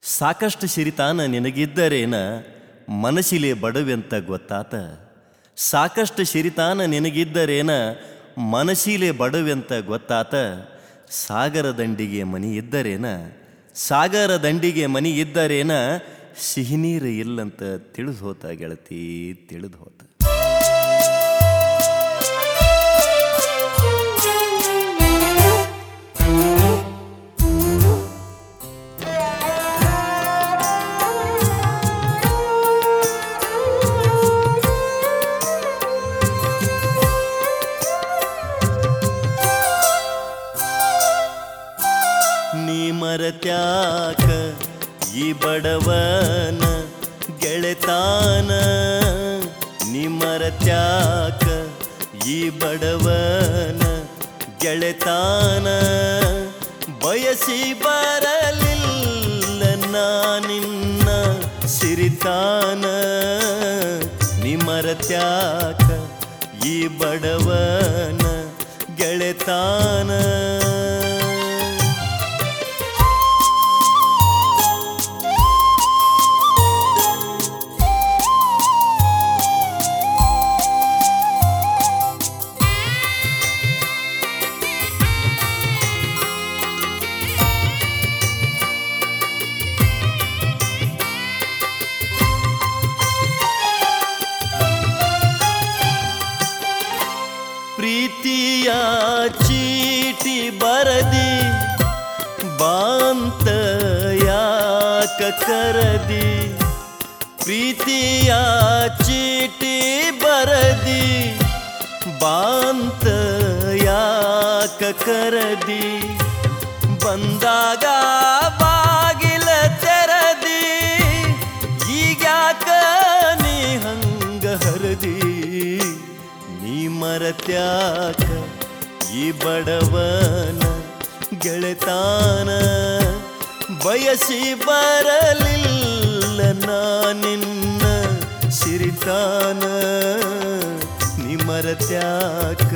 ಸಾಕಷ್ಟು ಸಿರಿತಾನ ನಿನಗಿದ್ದರೇನ ಮನಸ್ಸಿಲೆ ಬಡವೆಂತ ಗೊತ್ತಾತ ಸಾಕಷ್ಟು ಸಿರಿತಾನ ನಿನಗಿದ್ದರೇನ ಮನಸ್ಸಿಲೆ ಬಡವೆಂತ ಗೊತ್ತಾತ ಸಾಗರ ದಂಡಿಗೆ ಮನಿ ಇದ್ದರೇನ ಸಾಗರ ದಂಡಿಗೆ ಮನಿ ಇದ್ದರೇನ ಸಿಹಿ ನೀರು ಇಲ್ಲಂತ ತಿಳಿದು ಹೋತ ಗೆಳತಿ ತಿಳಿದು ಹೋತ ನೀ ಮರತ್ಯಾಕ ಈ ಬಡವನ ಗೆಳೆತಾನ ನೀ ಮರತ್ಯಾಕ ಈ ಬಡವನ ಗೆಳೆತಾನ ಬಯಸಿ ಬರಲಿಲ್ಲ ನಾನಿನ್ನ ಸಿರಿತಾನ ನೀ ಮರತ್ಯಾಕ ಈ ಬಡವನ ಗೆಳೆತಾನ ಪ್ರೀತಿಯ ಚೀಟಿ ಬರದಿ ಬಾಂತ ಯಾಕ ಕರದಿ ಪ್ರೀತಿಯ ಚೀಟಿ ಬರದಿ ಬಾಂತ ಯಾಕ ಕರದಿ ಬಂದಾಗ ಬಾಗಿಲ ತೆರದಿ ಈಗ್ಯಾಕ ನೀ ಹಂಗ ಹರದಿ ನೀ ಮರತ್ಯಾಕ ಈ ಬಡವನ ಗೆಳೆತಾನ ಬಯಸಿ ಬರಲಿಲ್ಲ ನಾನಿನ್ನ ಸಿರಿತಾನ ನೀ ಮರತ್ಯಾಕ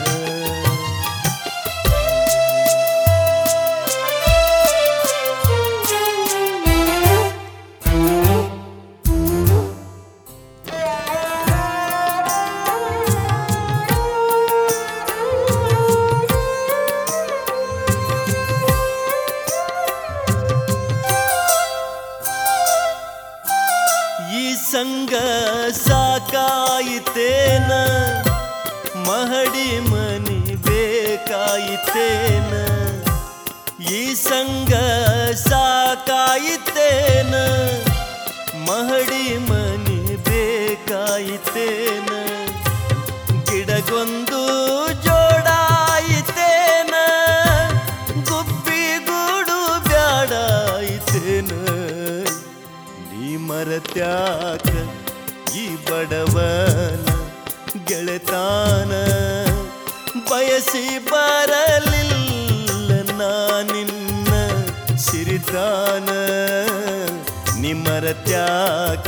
ಈ ಸಂಗ ಸಾಕಾಯಿತೇನ ಮಹಡಿ ಮನಿ ಬೇಕಾಯಿತೇನ ಈ ಸಂಗ ಸಾಕಾಯಿತೇನ ಮಹಡಿ ಮನಿ ಬೇಕಾಯಿತೇನ ಗಿಡಗೊಂದು ಜೋಡಾಯಿತೇನ ಗುಬ್ಬಿ ಗೂಡು ಬ್ಯಾಡಾಯಿತೇನ ನೀ ಮರತ್ಯಾಕ ಈ ಬಡವನ ಗೆಳೆತಾನ ಬಯಸಿ ಬರಲಿಲ್ಲ ನಾನಿನ್ನ ಸಿರಿತಾನ ನೀ ಮರತ್ಯಾಕ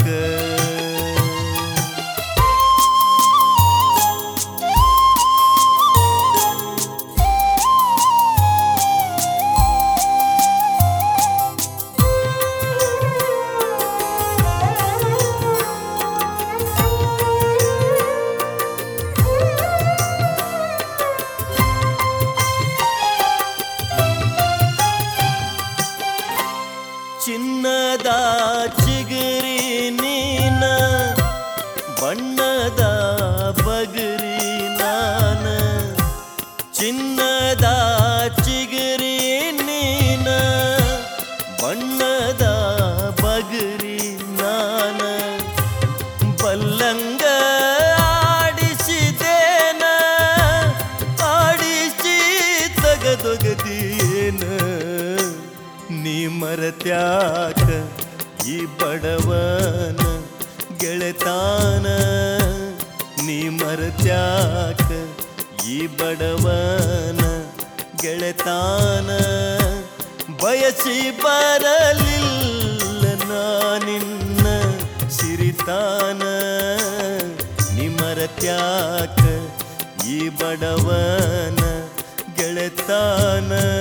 ಚಿನ್ನದ ಚಿಗುರಿ ನೀನ ಬಣ್ಣದ ಬಗರಿ ನಾನ ಚಿನ್ನದ ಚಿಗುರಿ ನೀನ ಬಣ್ಣದ ಬಗರಿ ನಾನ ಬಲ್ಲಂಗ ಆಡಿಸಿದೇನ ಆಡಿಸಿ ತಗದೊಗದೇನ ನೀ ಮರತ್ಯಾಕ ಈ ಬಡವನ ಗೆಳೆತಾನ ನೀ ಮರತ್ಯಾಕ ಈ ಬಡವನ ಗೆಳೆತಾನ ಬಯಸಿ ಬರಲಿಲ್ಲ ನಾನಿನ್ನ ಸಿರಿತಾನ ನೀ ಮರತ್ಯಾಕ ಈ ಬಡವನ ಗೆಳೆತಾನ